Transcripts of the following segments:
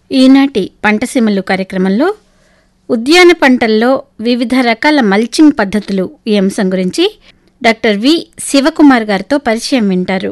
ఈనాటి పంటసీమలు కార్యక్రమంలో ఉద్యాన పంటల్లో వివిధ రకాల మల్చింగ్ పద్ధతులు ఈ అంశం గురించి డాక్టర్ వి శివకుమార్ గారితో పరిచయం వింటారు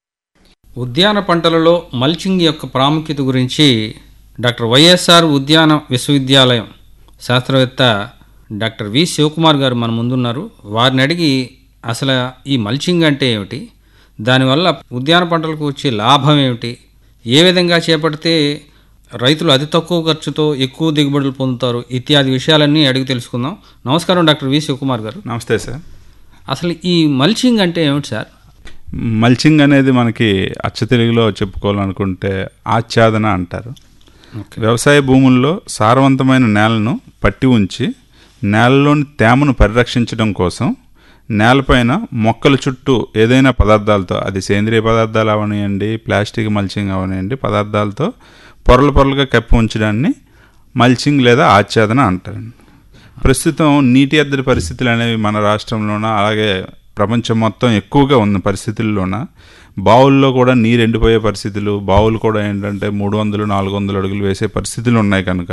ఉద్యాన పంటలలో మల్చింగ్ యొక్క ప్రాముఖ్యత గురించి డాక్టర్ వైఎస్ఆర్ ఉద్యాన విశ్వవిద్యాలయం శాస్త్రవేత్త డాక్టర్ వి శివకుమార్ గారు మన ముందున్నారు వారిని అడిగి అసలు ఈ మల్చింగ్ అంటే ఏమిటి దానివల్ల ఉద్యాన పంటలకు వచ్చే లాభం ఏమిటి ఏ విధంగా చేపడితే రైతులు అతి తక్కువ ఖర్చుతో ఎక్కువ దిగుబడులు పొందుతారు ఇత్యాది విషయాలన్నీ అడిగి తెలుసుకుందాం నమస్కారం డాక్టర్ వి శివకుమార్ గారు నమస్తే సార్ అసలు ఈ మల్చింగ్ అంటే ఏమిటి సార్ మల్చింగ్ అనేది మనకి అచ్చ తెలుగులో చెప్పుకోవాలనుకుంటే ఆచ్ఛాదన అంటారు వ్యవసాయ భూముల్లో సారవంతమైన నేలను పట్టి ఉంచి నేలలోని తేమను పరిరక్షించడం కోసం నేలపైన మొక్కల చుట్టూ ఏదైనా పదార్థాలతో అది సేంద్రియ పదార్థాలు అవనియండి ప్లాస్టిక్ మల్చింగ్ అవనియండి పదార్థాలతో పొరలు పొరలుగా కప్పి ఉంచడాన్ని మల్చింగ్ లేదా ఆచ్ఛాదన అంటారండి ప్రస్తుతం నీటి ఎద్దడి పరిస్థితులు అనేవి మన రాష్ట్రంలోన అలాగే ప్రపంచం మొత్తం ఎక్కువగా ఉన్న పరిస్థితుల్లోన బావుల్లో కూడా నీరు ఎండిపోయే పరిస్థితులు బావులు కూడా ఏంటంటే మూడు వందలు నాలుగు వందలు అడుగులు వేసే పరిస్థితులు ఉన్నాయి కనుక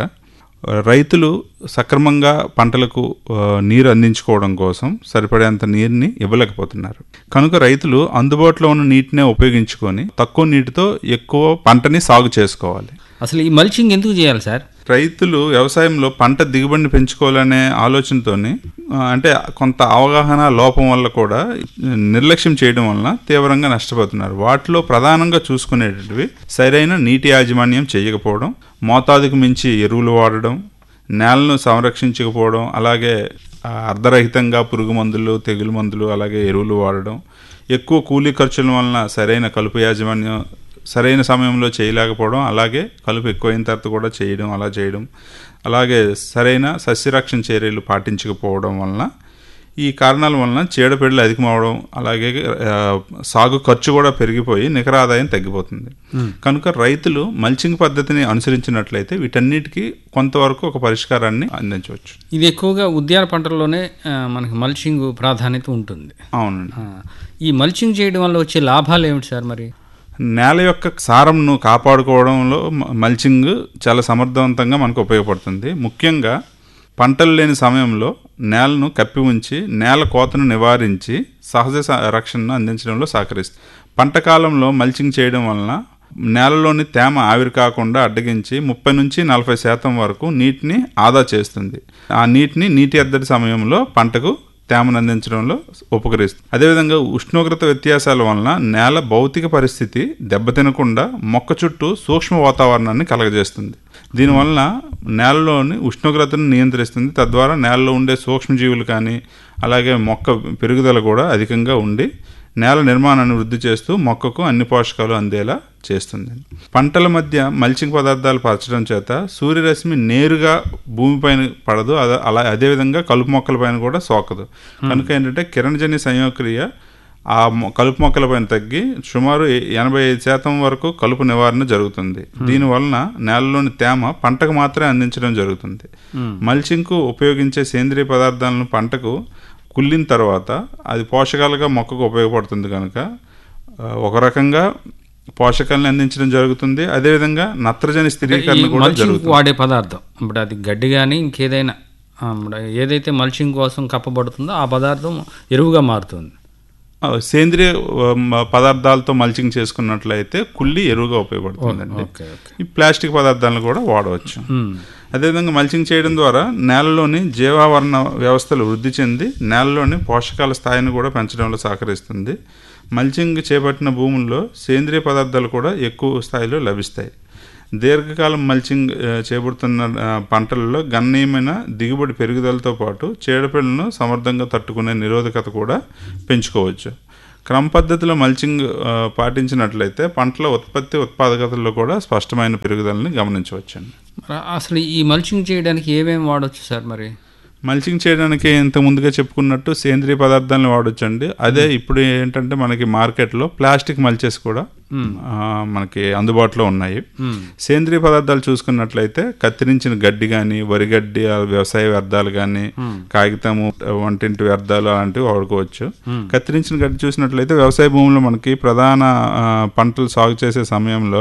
రైతులు సక్రమంగా పంటలకు ఆ, నీరు అందించుకోవడం కోసం సరిపడేంత నీరుని ఇవ్వలేకపోతున్నారు కనుక రైతులు అందుబాటులో ఉన్న నీటినే ఉపయోగించుకొని తక్కువ నీటితో ఎక్కువ పంటని సాగు చేసుకోవాలి అసలు ఈ మల్చింగ్ ఎందుకు చేయాలి సార్ రైతులు వ్యవసాయంలో పంట దిగుబడిని పెంచుకోవాలనే ఆలోచనతోని ఆ, అంటే కొంత అవగాహన లోపం వల్ల కూడా నిర్లక్ష్యం చేయడం వలన తీవ్రంగా నష్టపోతున్నారు వాటిలో ప్రధానంగా చూసుకునేటవి సరైన నీటి యాజమాన్యం చేయకపోవడం మోతాదుకు మించి ఎరువులు వాడడం నేలను సంరక్షించకపోవడం అలాగే ఆ, అర్ధరహితంగా పురుగు మందులు తెగులు మందులు అలాగే ఎరువులు వాడడం ఎక్కువ కూలీ ఖర్చుల వలన సరైన కలుపు యాజమాన్యం సరైన సమయంలో చేయలేకపోవడం అలాగే కలుపు ఎక్కువైన తర్వాత కూడా చేయడం అలా చేయడం అలాగే సరైన సస్యరక్షణ చర్యలు పాటించకపోవడం వలన ఈ కారణాల వలన చీడపీడలు అధికమవడం అలాగే ఆ, సాగు ఖర్చు కూడా పెరిగిపోయి నికర ఆదాయం తగ్గిపోతుంది కనుక రైతులు మల్చింగ్ పద్ధతిని అనుసరించినట్లయితే వీటన్నిటికీ కొంతవరకు ఒక పరిష్కారాన్ని అందించవచ్చు ఇది ఎక్కువగా ఉద్యాన పంటల్లోనే ఆ, మనకి మల్చింగ్ ప్రాధాన్యత ఉంటుంది అవునండి ఆ, ఈ మల్చింగ్ చేయడం వల్ల వచ్చే లాభాలు ఏమిటి సార్ మరి నేల యొక్క సారంను కాపాడుకోవడంలో మ- మల్చింగ్ చాలా సమర్థవంతంగా మనకు ఉపయోగపడుతుంది ముఖ్యంగా పంటలు లేని సమయంలో నేలను కప్పి ఉంచి నేల కోతను నివారించి సహజ స- రక్షణను అందించడంలో సహకరిస్తుంది పంట కాలంలో మల్చింగ్ చేయడం వలన నేలలోని తేమ ఆవిరి కాకుండా అడ్డగించి ముప్పై నుంచి నలభై శాతం వరకు నీటిని ఆదా చేస్తుంది ఆ నీటిని నీటి ఎద్దడి సమయంలో పంటకు తేమను అందించడంలో ఉపకరిస్తుంది అదేవిధంగా ఉష్ణోగ్రత వ్యత్యాసాల వలన నేల భౌతిక పరిస్థితి దెబ్బతినకుండా మొక్క చుట్టూ సూక్ష్మ వాతావరణాన్ని కలగజేస్తుంది దీనివలన నేలలోని ఉష్ణోగ్రతను నియంత్రిస్తుంది తద్వారా నేలలో ఉండే సూక్ష్మజీవులు కానీ అలాగే మొక్క పెరుగుదల కూడా అధికంగా ఉండి నేల నిర్మాణాన్ని వృద్ధి చేస్తూ మొక్కకు అన్ని పోషకాలు అందేలా చేస్తుంది పంటల మధ్య మల్చింగ్ పదార్థాలు పరచడం చేత సూర్యరశ్మి నేరుగా భూమిపైన పడదు అద అలా అదేవిధంగా కలుపు మొక్కలపైన కూడా సోకదు కనుక ఏంటంటే కిరణజన్య సంయోక్రియ ఆ మొ- కలుపు మొక్కలపైన తగ్గి సుమారు ఎ- ఎనభై ఐదు శాతం వరకు కలుపు నివారణ జరుగుతుంది దీనివలన నేలలోని తేమ పంటకు మాత్రమే అందించడం జరుగుతుంది మల్చింగ్కు ఉపయోగించే సేంద్రియ పదార్థాలను పంటకు కుళ్ళిన తర్వాత అది పోషకాలుగా మొక్కకు ఉపయోగపడుతుంది కనుక ఆ, ఒక రకంగా పోషకాలను అందించడం జరుగుతుంది అదేవిధంగా నత్రజని స్థిరీకరణ ఈ కూడా మల్చింగ్ జరుగుతుంది వాడే పదార్థం ఇప్పుడు అది గడ్డి కానీ ఇంకేదైనా ఆ, ఇప్పుడు ఏదైతే మల్చింగ్ కోసం కప్పబడుతుందో ఆ పదార్థం ఎరువుగా మారుతుంది ఆ, సేంద్రియ ఆ, మ- పదార్థాలతో మల్చింగ్ చేసుకున్నట్లయితే కుళ్ళి ఎరువుగా ఉపయోగపడుతుందండి ఓకే ఓకే ఈ ప్లాస్టిక్ పదార్థాలను కూడా వాడవచ్చు ఉమ్. అదేవిధంగా మల్చింగ్ చేయడం ద్వారా నేలలోని జీవావరణ వ్యవస్థలు వృద్ధి చెంది నేలలోని పోషకాల స్థాయిని కూడా పెంచడంలో సహకరిస్తుంది మల్చింగ్ చేపట్టిన భూముల్లో సేంద్రియ పదార్థాలు కూడా ఎక్కువ స్థాయిలో లభిస్తాయి దీర్ఘకాలం మల్చింగ్ ఆ, చేపడుతున్న ఆ, పంటలలో గణనీయమైన దిగుబడి పెరుగుదలతో పాటు చీడపీడలను సమర్థంగా తట్టుకునే నిరోధకత కూడా పెంచుకోవచ్చు క్రమ పద్ధతిలో మల్చింగ్ ఆ, పాటించినట్లయితే పంటల ఉత్పత్తి ఉత్పాదకతలో కూడా స్పష్టమైన పెరుగుదలని గమనించవచ్చండి మరి అసలు ఈ మల్చింగ్ చేయడానికి ఏమేమి వాడవచ్చు సార్ మరి మల్చింగ్ చేయడానికి ఇంత ముందుగా చెప్పుకున్నట్టు సేంద్రియ పదార్థాలను వాడొచ్చండి అదే ఇప్పుడు ఏంటంటే మనకి మార్కెట్లో ప్లాస్టిక్ మల్చెస్ కూడా ఆ, మనకి అందుబాటులో ఉన్నాయి ఉమ్. సేంద్రియ పదార్థాలు చూసుకున్నట్లయితే కత్తిరించిన గడ్డి కానీ వరిగడ్డి ఆ వ్యవసాయ వ్యర్థాలు కానీ కాగితము వంటింటి వ్యర్థాలు అలాంటివి వాడుకోవచ్చు కత్తిరించిన గడ్డి చూసినట్లయితే వ్యవసాయ భూముల్లో మనకి ప్రధాన ఆ, పంటలు సాగు చేసే సమయంలో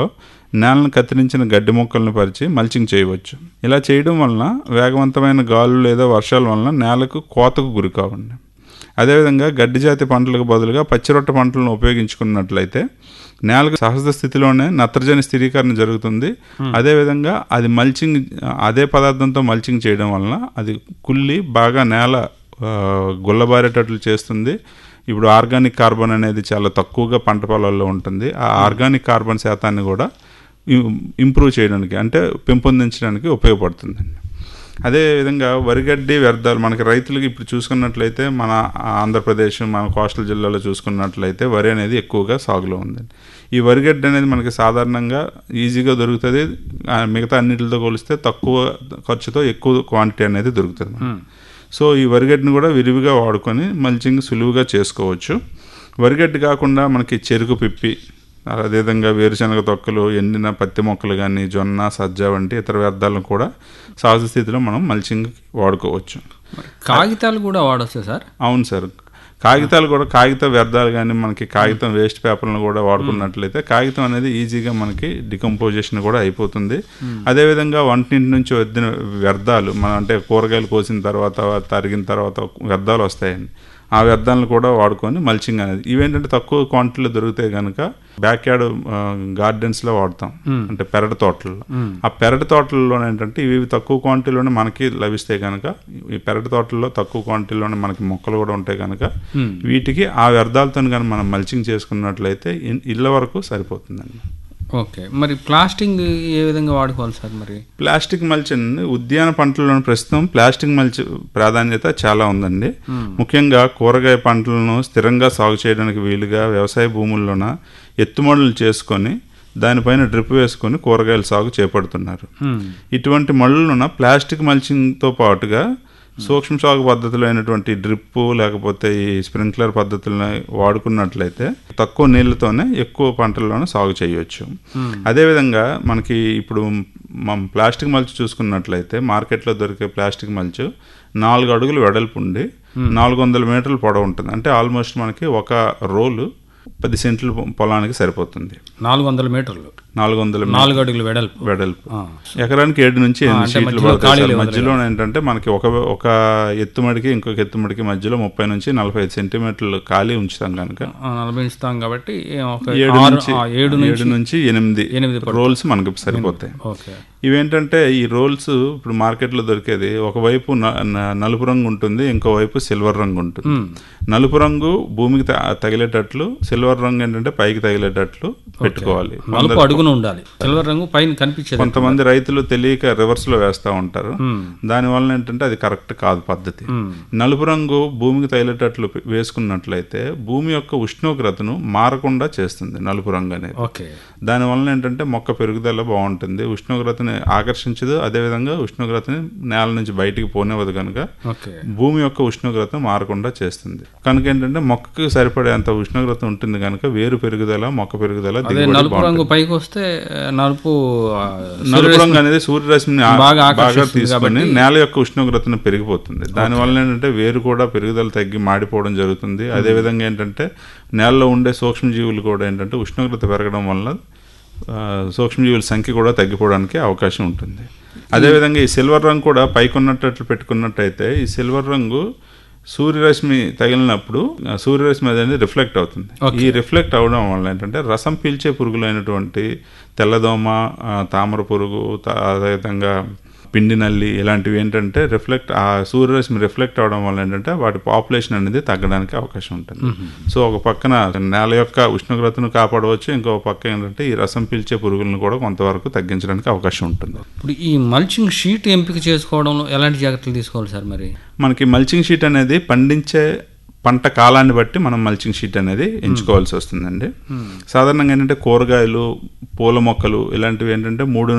నేలను కత్తిరించిన గడ్డి మొక్కలను పరిచి మల్చింగ్ చేయవచ్చు ఇలా చేయడం వలన వేగవంతమైన గాలులు లేదా వర్షాల వలన నేలకు కోతకు గురి కావండి అదేవిధంగా గడ్డి జాతి పంటలకు బదులుగా పచ్చిరొట్ట పంటలను ఉపయోగించుకున్నట్లయితే నేలకు సహజ స్థితిలోనే నత్రజని స్థిరీకరణ జరుగుతుంది అదేవిధంగా అది మల్చింగ్ అదే పదార్థంతో మల్చింగ్ చేయడం వలన అది కుళ్ళి బాగా నేల ఆ, గుల్లబారేటట్లు చేస్తుంది ఇప్పుడు ఆర్గానిక్ కార్బన్ అనేది చాలా తక్కువగా పంట పొలాల్లో ఉంటుంది ఆ ఆర్గానిక్ కార్బన్ శాతాన్ని కూడా ఇం- ఇంప్రూవ్ చేయడానికి అంటే పెంపొందించడానికి ఉపయోగపడుతుందండి అదేవిధంగా వరిగడ్డి వ్యర్థాలు మనకి రైతులకి ఇప్పుడు చూసుకున్నట్లయితే మన ఆంధ్రప్రదేశ్ మన కోస్టల్ జిల్లాలో చూసుకున్నట్లయితే వరి అనేది ఎక్కువగా సాగులో ఉందండి ఈ వరిగడ్డి అనేది మనకి సాధారణంగా ఈజీగా దొరుకుతుంది ఆ, మిగతా అన్నిటితో పోలిస్తే తక్కువ ఖర్చుతో ఎక్కువ క్వాంటిటీ అనేది దొరుకుతుంది మనకి. సో ఈ వరిగడ్డిని కూడా విరివిగా వాడుకొని మల్చింగ్ సులువుగా చేసుకోవచ్చు వరిగడ్డి కాకుండా మనకి చెరుకు పిప్పి అదేవిధంగా వేరుశనగ తొక్కలు ఎండిన పత్తి మొక్కలు కానీ జొన్న సజ్జ వంటి ఇతర వ్యర్థాలను కూడా సహజ స్థితిలో మనం మల్చింగ్ వాడుకోవచ్చు కాగితాలు కూడా వాడొచ్చు సార్ అవును సార్ కాగితాలు కూడా కాగిత వ్యర్థాలు కానీ మనకి కాగితం వేస్ట్ పేపర్లను కూడా వాడుకున్నట్లయితే కాగితం అనేది ఈజీగా మనకి డికంపోజిషన్ కూడా అయిపోతుంది అదేవిధంగా వంటింటి నుంచి వద్దిన వ్యర్థాలు మన అంటే కూరగాయలు కోసిన తర్వాత తరిగిన తర్వాత వ్యర్థాలు వస్తాయండి ఆ వ్యర్థాలను కూడా వాడుకొని మల్చింగ్ అనేది ఇవేంటంటే తక్కువ క్వాంటిటీలో దొరుకుతాయి కనుక బ్యాక్ యార్డ్ గార్డెన్స్లో వాడతాం అంటే పెరటి తోటల్లో ఆ పెరటి తోటల్లో ఏంటంటే ఇవి తక్కువ క్వాంటిటీలోనే మనకి లభిస్తాయి కనుక ఈ పెరటి తోటల్లో తక్కువ క్వాంటిటీలోనే మనకి మొక్కలు కూడా ఉంటాయి కనుక వీటికి ఆ వ్యర్థాలతో కానీ మనం మల్చింగ్ చేసుకున్నట్లయితే ఇన్- ఇళ్ళ వరకు సరిపోతుందండి ఓకే మరి ప్లాస్టింగ్ ఏ విధంగా వాడుకోవాలి సార్ మరి ప్లాస్టిక్ మల్చ్ అనేది ఉద్యాన పంటలను ప్రస్తుతం ప్లాస్టిక్ మల్చ్ ప్రాధాన్యత చాలా ఉందండి ముఖ్యంగా కూరగాయ పంటలను స్థిరంగా సాగు చేయడానికి వీలుగా వ్యవసాయ భూముల్లోన ఎత్తుమడులు చేసుకొని దానిపైన డ్రిప్ వేసుకొని కూరగాయల సాగు చేపడుతున్నారు Hmm. ఇటువంటి మళ్ళున ప్లాస్టిక్ మల్చింగ్తో పాటుగా సూక్ష్మ సాగు పద్ధతులు అయినటువంటి డ్రిప్ లేకపోతే ఈ స్ప్రింక్లర్ పద్ధతులను వాడుకున్నట్లయితే తక్కువ నీళ్ళతోనే ఎక్కువ పంటల్లోనే సాగు చేయొచ్చు అదేవిధంగా మనకి ఇప్పుడు మనం ప్లాస్టిక్ మల్చ్ చూసుకున్నట్లయితే మార్కెట్లో దొరికే ప్లాస్టిక్ మల్చ్ నాలుగు అడుగులు వెడల్పు ఉండి నాలుగు వందల మీటర్లు పొడవు ఉంటుంది అంటే ఆల్మోస్ట్ మనకి ఒక రోలు పది సెంట్లు పొలానికి సరిపోతుంది నాలుగు వందల మీటర్లు నాలుగు వందల నాలుగు అడుగులు వెడల్పు వెడల్పు ఆ. ఎకరానికి ఏడు నుంచి ఎనిమిది అంటే షీట్లు మధ్యలో పడతాయి ఖాళీలు సార్. వదిలేయాలి. మధ్యలో ఏంటంటే మనకి ఒక ఒక ఎత్తుమడికి ఇంకొక ఎత్తుమడికి మధ్యలో ముప్పై నుంచి నలభై ఐదు సెంటీమీటర్లు ఖాళీ ఉంచుతాం కనుక ఆ, నలభై ఇస్తాం కాబట్టి ఒక ఏడు ఆరు నుంచి ఆ, ఏడు ఏడు నుంచి నుంచి ఎనిమిది ఎనిమిది పడుతుంది. రోల్స్ మనకి సరిపోతాయి ఓకే ఇవేంటంటే ఈ రోల్స్ ఇప్పుడు మార్కెట్లో దొరికేది ఒకవైపు న- న- నలుపు రంగు ఉంటుంది ఇంకో వైపు సిల్వర్ రంగు ఉంటుంది నలుపు రంగు భూమికి త- తగిలేటట్లు సిల్వర్ రంగు ఏంటంటే పైకి తగిలేటట్లు పెట్టుకోవాలి నలుపు అడుగున ఉండాలి సిల్వర్ రంగు పైన కనిపించేది కొంతమంది రైతులు తెలియక రివర్స్ లో వేస్తూ ఉంటారు దానివల్ల ఏంటంటే అది కరెక్ట్ కాదు పద్ధతి నలుపు రంగు భూమికి తగిలేటట్లు పె- వేసుకున్నట్లయితే భూమి యొక్క ఉష్ణోగ్రతను మారకుండా చేస్తుంది నలుపు రంగు అనేది ఓకే దానివల్ల ఏంటంటే మొక్క పెరుగుదల బాగుంటుంది ఉష్ణోగ్రతని ఆకర్షించదు అదేవిధంగా ఉష్ణోగ్రతని నేల నుంచి బయటికి పోనివ్వదు కనుక ఓకే భూమి యొక్క ఉష్ణోగ్రత మారకుండా చేస్తుంది కనుక ఏంటంటే మొక్కకు సరిపడేంత ఉష్ణోగ్రత ఉంటుంది కనుక వేరు పెరుగుదల మొక్క పెరుగుదల అదే దిగుబడి నలుపు రంగు పైకి వస్తే ఆ, నలుపు ఆ, నలుపు రంగు అనేది సూర్యరశ్మిని ఆ- బాగా బాగా ఆకర్షిస్తుంది తీసుకొని నేల యొక్క ఉష్ణోగ్రతను పెరిగిపోతుంది దానివల్ల ఏంటంటే వేరు కూడా పెరుగుదల తగ్గి మాడిపోవడం జరుగుతుంది అదే విధంగా ఏంటంటే నేలలో ఉండే సూక్ష్మజీవులు కూడా ఏంటంటే ఉష్ణోగ్రత పెరగడం వల్ల ఆ, సూక్ష్మజీవుల సంఖ్య కూడా తగ్గిపోవడానికి అవకాశం ఉంటుంది అదేవిధంగా ఈ సిల్వర్ రంగు కూడా పైకి ఉన్నట్లు పెట్టుకున్నట్టయితే ఈ సిల్వర్ రంగు సూర్యరశ్మి తగిలినప్పుడు ఆ సూర్యరశ్మి అనేది రిఫ్లెక్ట్ అవుతుంది ఈ రిఫ్లెక్ట్ అవడం వల్ల ఏంటంటే రసం పీల్చే పురుగులైనటువంటి తెల్లదోమ ఆ, తామర పురుగు త- అదేవిధంగా పిండి నల్లి ఇలాంటివి ఏంటంటే రిఫ్లెక్ట్ ఆ సూర్యరశ్మి రిఫ్లెక్ట్ అవడం వల్ల ఏంటంటే వాటి పాపులేషన్ అనేది తగ్గడానికి అవకాశం ఉంటుంది సో ఒక పక్కన నేల యొక్క ఉష్ణోగ్రతను కాపాడవచ్చు ఇంకో పక్క ఏంటంటే ఈ రసం పీల్చే పురుగులను కూడా కొంతవరకు తగ్గించడానికి అవకాశం ఉంటుంది ఇప్పుడు ఈ మల్చింగ్ షీట్ ఎంపిక చేసుకోవడంలో ఎలాంటి జాగ్రత్తలు తీసుకోవాలి సార్ మరి మనకి మల్చింగ్ షీట్ అనేది పండించే పంట కాలాన్ని బట్టి మనం మల్చింగ్ షీట్ అనేది ఎంచుకోవాల్సి వస్తుందండి సాధారణంగా ఏంటంటే కూరగాయలు పూల మొక్కలు ఇలాంటివి ఏంటంటే మూడు